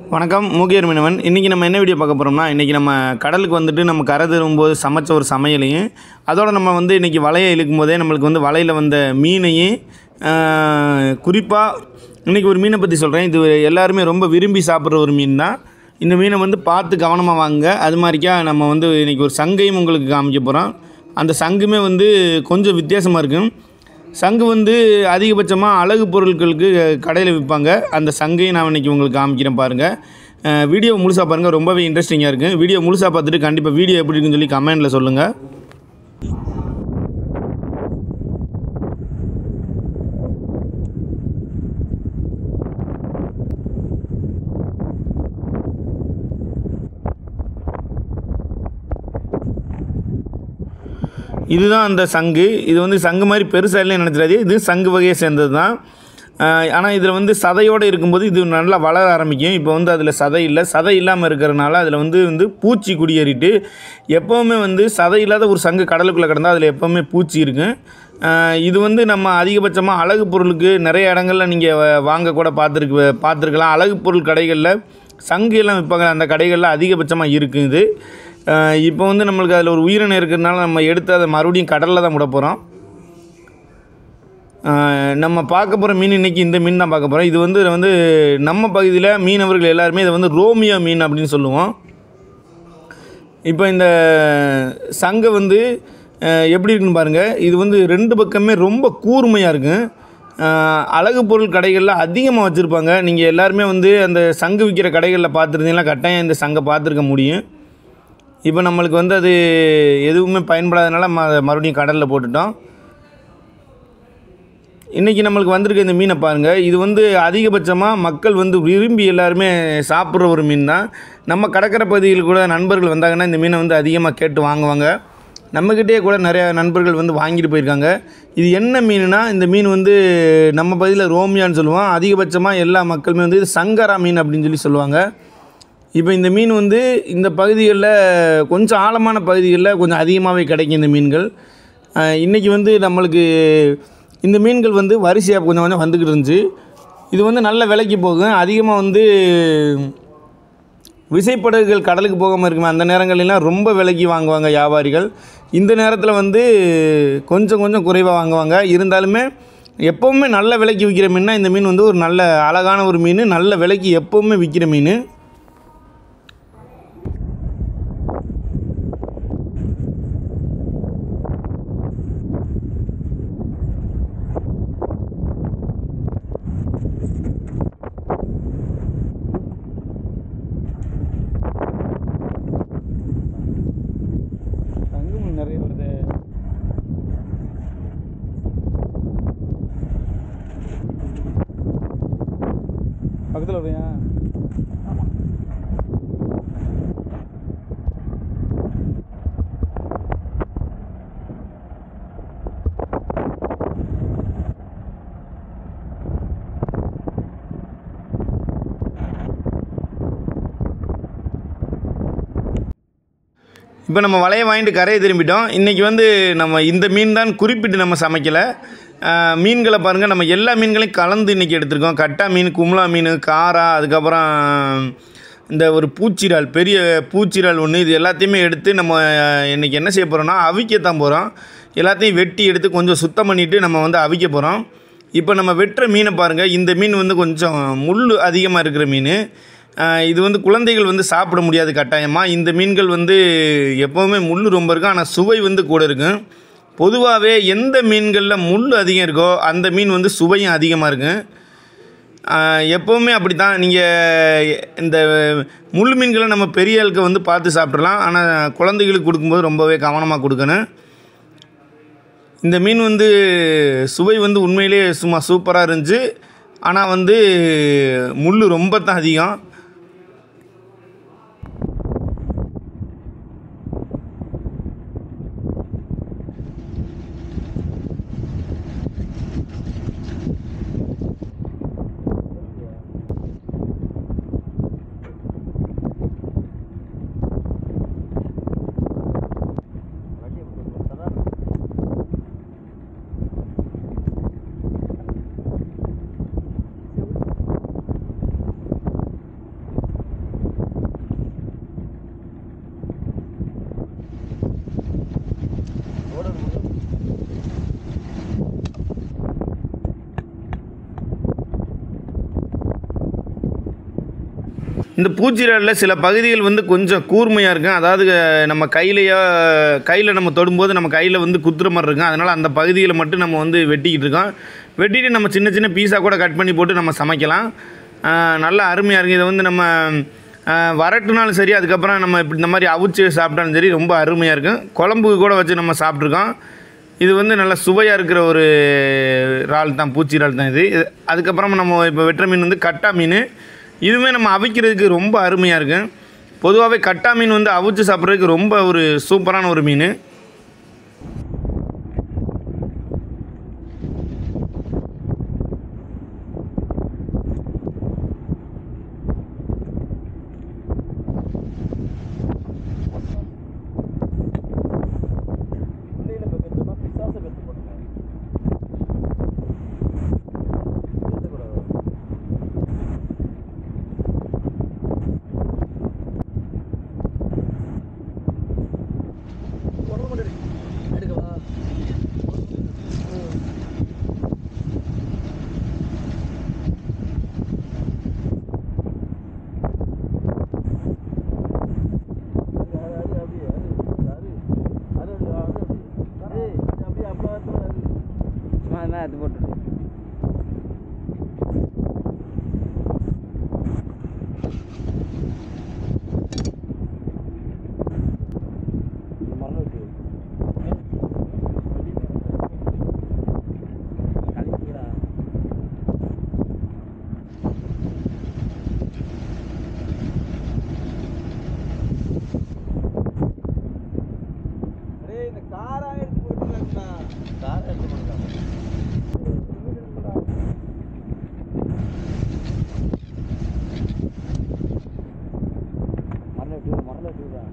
வணக்கம் மூகியர் மீனவன் இன்றைக்கி நம்ம என்ன வீடியோ பார்க்க போகிறோம்னா இன்றைக்கி நம்ம கடலுக்கு வந்துட்டு நம்ம கரை திரும்பும்போது சமைச்ச ஒரு சமையலையும் அதோட நம்ம வந்து இன்றைக்கி வலையை இழுக்கும் போதே நம்மளுக்கு வந்து வலையில் வந்த மீனையும் குறிப்பாக இன்றைக்கி ஒரு மீனை பற்றி சொல்கிறேன் இது எல்லாருமே ரொம்ப விரும்பி சாப்பிட்ற ஒரு மீன் தான் இந்த மீனை வந்து பார்த்து கவனமாக வாங்குங்க அது மாதிரிக்கா நம்ம வந்து இன்றைக்கி ஒரு சங்கையும் உங்களுக்கு காமிக்க போகிறோம் அந்த சங்குமே வந்து கொஞ்சம் வித்தியாசமாக இருக்கும் சங்கு வந்து அதிகபட்சமாக அழகு பொருட்களுக்கு கடையில் விற்பாங்க அந்த சங்கையும் நான் இன்றைக்கி உங்களுக்கு காமிக்கிறேன் பாருங்கள் வீடியோ முழுசாக பாருங்கள் ரொம்பவே இன்ட்ரெஸ்டிங்காக இருக்குது வீடியோ முழுசாக பார்த்துட்டு கண்டிப்பாக வீடியோ எப்படி இருக்குன்னு சொல்லி கமெண்ட்டில் சொல்லுங்கள் இதுதான் அந்த சங்கு இது வந்து சங்கு மாதிரி பெருசாக இல்லைன்னு நினச்சிடாது இது சங்கு வகையை சேர்ந்தது தான் ஆனால் இதில் வந்து சதையோடு இருக்கும்போது இது நல்லா வளர ஆரம்பிக்கும் இப்போ வந்து அதில் சதை இல்லை சதை இல்லாமல் இருக்கிறனால அதில் வந்து வந்து பூச்சி குடியேறிட்டு எப்போவுமே வந்து சதை இல்லாத ஒரு சங்கு கடலுக்குள்ளே கிடந்தால் அதில் எப்போவுமே பூச்சி இருக்கும் ஆஹ் இது வந்து நம்ம அதிகபட்சமாக அழகு பொருளுக்கு நிறைய இடங்களில் நீங்கள் வாங்க கூட பார்த்துருக்கு பார்த்துருக்கலாம் அழகு பொருள் கடைகளில் சங்கு எல்லாம் விற்பாங்க அந்த கடைகளில் அதிகபட்சமாக இருக்குது இது ஆஹ் இப்போ வந்து நம்மளுக்கு அதில் ஒரு உயிரினம் இருக்கிறதுனால நம்ம எடுத்து அதை மறுபடியும் கடலில் தான் விட போகிறோம் நம்ம பார்க்க போகிற மீன் இன்றைக்கி இந்த மீன் தான் பார்க்க போகிறோம் இது வந்து வந்து நம்ம பகுதியில் மீனவர்கள் எல்லாருமே இதை வந்து ரோமியோ மீன் அப்படின்னு சொல்லுவோம் இப்போ இந்த சங்கை வந்து அஹ், எப்படி இருக்குன்னு பாருங்கள் இது வந்து ரெண்டு பக்கமே ரொம்ப கூர்மையாக இருக்கும் அஹ், அழகு பொருள் கடைகளில் அதிகமாக வச்சுருப்பாங்க நீங்கள் எல்லாருமே வந்து அந்த சங்கு விற்கிற கடைகளில் பார்த்துருந்தீங்கன்னா கட்டாயம் இந்த சங்கை பார்த்துருக்க முடியும் இப்போ நம்மளுக்கு வந்து அது எதுவுமே பயன்படாதனால ம மறுபடியும் கடலில் போட்டுட்டோம் இன்றைக்கி நம்மளுக்கு வந்திருக்க இந்த மீனை பாருங்கள் இது வந்து அதிகபட்சமாக மக்கள் வந்து விரும்பி எல்லாருமே சாப்பிட்ற ஒரு மீன் தான் நம்ம கடற்கரை பகுதியில் கூட நண்பர்கள் வந்தாங்கன்னா இந்த மீனை வந்து அதிகமாக கேட்டு வாங்குவாங்க நம்மக்கிட்டே கூட நிறையா நண்பர்கள் வந்து வாங்கிட்டு போயிருக்காங்க இது என்ன மீனுனா இந்த மீன் வந்து நம்ம பகுதியில் ரோமியான்னு சொல்லுவோம் அதிகபட்சமாக எல்லா மக்களுமே வந்து இது சங்கரா மீன் அப்படின்னு சொல்லி சொல்லுவாங்க இப்போ இந்த மீன் வந்து இந்த பகுதிகளில் கொஞ்சம் ஆழமான பகுதிகளில் கொஞ்சம் அதிகமாகவே கிடைக்கும் இந்த மீன்கள் இன்றைக்கி வந்து நம்மளுக்கு இந்த மீன்கள் வந்து வரிசையாக கொஞ்சம் கொஞ்சம் வந்துக்கிட்டு இருந்துச்சு இது வந்து நல்ல விலைக்கு போகும் அதிகமாக வந்து விசைப்படகுகள் கடலுக்கு போகாமல் இருக்குமே அந்த நேரங்களெல்லாம் ரொம்ப விலைக்கு வாங்குவாங்க வியாபாரிகள் இந்த நேரத்தில் வந்து கொஞ்சம் கொஞ்சம் குறைவாக வாங்குவாங்க இருந்தாலுமே எப்போவுமே நல்ல விலைக்கு விற்கிற மீன்னா இந்த மீன் வந்து ஒரு நல்ல அழகான ஒரு மீன் நல்ல விலைக்கு எப்போவுமே விற்கிற மீன் தங்கம் நிறைய வருது பக்கத்தில் வரையா இப்போ நம்ம வலையை வாங்கிட்டு கரையை திரும்பிட்டோம் இன்றைக்கி வந்து நம்ம இந்த மீன் தான் குறிப்பிட்டு நம்ம சமைக்கலை ஆஹ் மீன்களை பாருங்கள் நம்ம எல்லா மீன்களையும் கலந்து இன்றைக்கி எடுத்திருக்கோம் கட்டா மீன் கும்ளா மீன் காரா அதுக்கப்புறம் இந்த ஒரு பூச்சிரால் பெரிய பூச்சிரால் ஒன்று இது எல்லாத்தையுமே எடுத்து நம்ம இன்றைக்கி என்ன செய்ய போகிறோம்னா அவிக்கத்தான் போகிறோம் எல்லாத்தையும் வெட்டி எடுத்து கொஞ்சம் சுத்தம் பண்ணிவிட்டு நம்ம வந்து அவிக்க போகிறோம் இப்போ நம்ம வெட்டுற மீனை பாருங்கள் இந்த மீன் வந்து கொஞ்சம் முள் அதிகமாக இருக்கிற மீன் ஆஹ் இது வந்து குழந்தைகள் வந்து சாப்பிட முடியாது கட்டாயமாக இந்த மீன்கள் வந்து எப்போவுமே முள் ரொம்ப இருக்கும் ஆனால் சுவை வந்து கூட இருக்கும் பொதுவாகவே எந்த மீன்களில் முள் அதிகம் இருக்கோ அந்த மீன் வந்து சுவையும் அதிகமாக இருக்கும் ஆஹ் எப்போவுமே அப்படி தான் நீங்கள் இந்த முள் மீன்களை நம்ம பெரிய ஆளுக்கு வந்து பார்த்து சாப்பிட்றலாம் ஆனால் குழந்தைகளுக்கு கொடுக்கும்போது ரொம்பவே கவனமாக கொடுக்கணும் இந்த மீன் வந்து சுவை வந்து உண்மையிலே சும்மா சூப்பராக இருந்துச்சு ஆனால் வந்து முள் ரொம்ப தான் அதிகம் இந்த பூச்சிராலில் சில பகுதிகள் வந்து கொஞ்சம் கூர்மையாக இருக்கும் அதாவது அஹ், நம்ம கையிலையோ கையில் நம்ம தொடும்போது நம்ம கையில் வந்து குத்துற மாதிரி இருக்கும் அதனால் அந்த பகுதிகளை மட்டும் நம்ம வந்து வெட்டிக்கிட்டு இருக்கோம் வெட்டிட்டு நம்ம சின்ன சின்ன பீஸாக கூட கட் பண்ணி போட்டு நம்ம சமைக்கலாம் அஹ், நல்லா அருமையாக இருக்குது இதை வந்து நம்ம அஹ், வரட்டுனாலும் சரி அதுக்கப்புறம் நம்ம இப்படி இந்த மாதிரி அவிச்சு சாப்பிட்டாலும் சரி ரொம்ப அருமையாக இருக்கும் குழம்புக்கு கூட வச்சு நம்ம சாப்பிட்ருக்கோம் இது வந்து நல்ல சுவையாக இருக்கிற ஒரு இறால் தான் பூச்சி இறால் தான் இது இது- அதுக்கப்புறம் நம்ம இப்போ வெட்டுற மீன் வந்து கட்டா மீன் இதுவுமே நம்ம அவிக்கிறதுக்கு ரொம்ப அருமையாக இருக்கும் பொதுவாகவே கட்டா மீன் வந்து அவிச்சு சாப்பிட்றதுக்கு ரொம்ப ஒரு சூப்பரான ஒரு மீன் சும்மா அது மேலே எடுத்து போட்டு மரண டூ மரண டூ தான்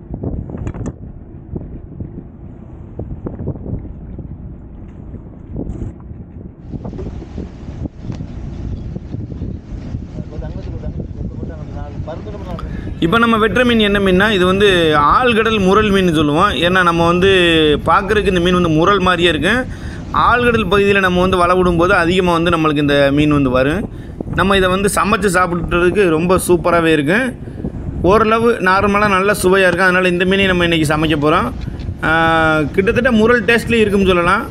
இப்போ நம்ம வெட்டுற மீன் என்ன மீன்னா இது வந்து ஆழ்கடல் முரல் மீன் சொல்லுவோம் ஏன்னா நம்ம வந்து பார்க்குறதுக்கு இந்த மீன் வந்து முரல் மாதிரியே இருக்கும் ஆழ்கடல் பகுதியில் நம்ம வந்து வலை விடும்போது அதிகமாக வந்து நம்மளுக்கு இந்த மீன் வந்து வரும் நம்ம இதை வந்து சமைச்சு சாப்பிட்றதுக்கு ரொம்ப சூப்பராகவே இருக்கும் ஓரளவு நார்மலாக நல்ல சுவையாக இருக்கும் அதனால் இந்த மீனை நம்ம இன்றைக்கி சமைக்க போகிறோம் கிட்டத்தட்ட முரல் டேஸ்ட்லேயும் இருக்குன்னு சொல்லலாம்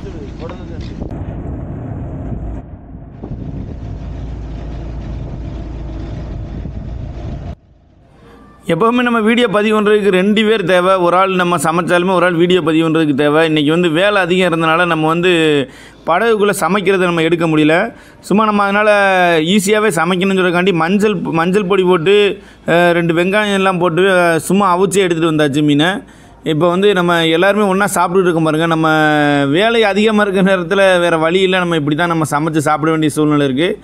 எப்போவுமே நம்ம வீடியோ பதிவு பண்ணுறதுக்கு ரெண்டு பேர் தேவை ஒரு ஆள் நம்ம சமைச்சாலுமே ஒரு ஆள் வீடியோ பதிவு பண்ணுறதுக்கு தேவை இன்றைக்கி வந்து வேலை அதிகம் இருந்தனால நம்ம வந்து படகுக்குள்ளே சமைக்கிறதை நம்ம எடுக்க முடியல சும்மா நம்ம அதனால் ஈஸியாகவே சமைக்கணும்னு சொல்றதுக்காண்டி மஞ்சள் மஞ்சள் பொடி போட்டு அஹ், ரெண்டு வெங்காயம் எல்லாம் போட்டு அஹ், சும்மா அவிச்சே எடுத்துகிட்டு வந்தாச்சு மீனை இப்போ வந்து நம்ம எல்லாருமே ஒன்றா சாப்பிட்டுட்டு இருக்கோம் பாருங்க நம்ம வேலை அதிகமாக இருக்கிற நேரத்தில் வேறு வழி இல்லை நம்ம இப்படி தான் நம்ம சமைச்சு சாப்பிட வேண்டிய சூழ்நிலை இருக்குது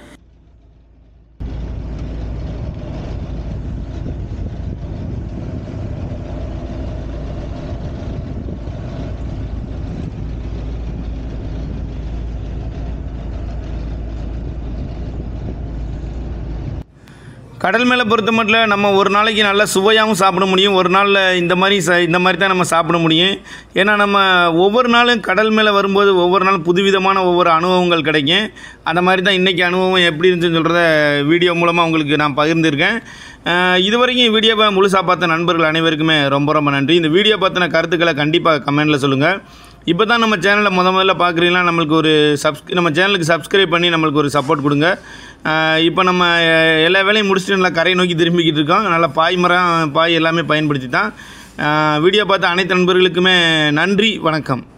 கடல் மேலே பொறுத்த மட்டும் நம்ம ஒரு நாளைக்கு நல்லா சுவையாகவும் சாப்பிட முடியும் ஒரு நாளில் இந்த மாதிரி ச இந்த மாதிரி தான் நம்ம சாப்பிட முடியும் ஏன்னா நம்ம ஒவ்வொரு நாளும் கடல் மேலே வரும்போது ஒவ்வொரு நாளும் புதுவிதமான ஒவ்வொரு அனுபவங்கள் கிடைக்கும் அந்த மாதிரி தான் இன்றைக்கி அனுபவம் எப்படி இருந்துச்சுன்னு சொல்கிறத வீடியோ மூலமாக உங்களுக்கு நான் பகிர்ந்திருக்கேன் அஹ் இது வரைக்கும் வீடியோவை முழுசாக பார்த்த நண்பர்கள் அனைவருக்குமே ரொம்ப ரொம்ப நன்றி இந்த வீடியோ பற்றின கருத்துக்களை கண்டிப்பாக கமெண்டில் சொல்லுங்கள் இப்போ தான் நம்ம சேனலை முத முதல்ல பார்க்குறீங்களா நம்மளுக்கு ஒரு சப்ஸ்க் நம்ம சேனலுக்கு சப்ஸ்கிரைப் பண்ணி நம்மளுக்கு ஒரு சப்போர்ட் கொடுங்க ஆஹ் இப்போ நம்ம அஹ், எல்லா வேலையும் முடிச்சுட்டு நல்லா கரையை நோக்கி திரும்பிக்கிட்டு இருக்கோம் நல்லா பாய் மரம் பாய் எல்லாமே பயன்படுத்தி தான் ஆஹ், வீடியோ பார்த்த அனைத்து நண்பர்களுக்குமே நன்றி வணக்கம்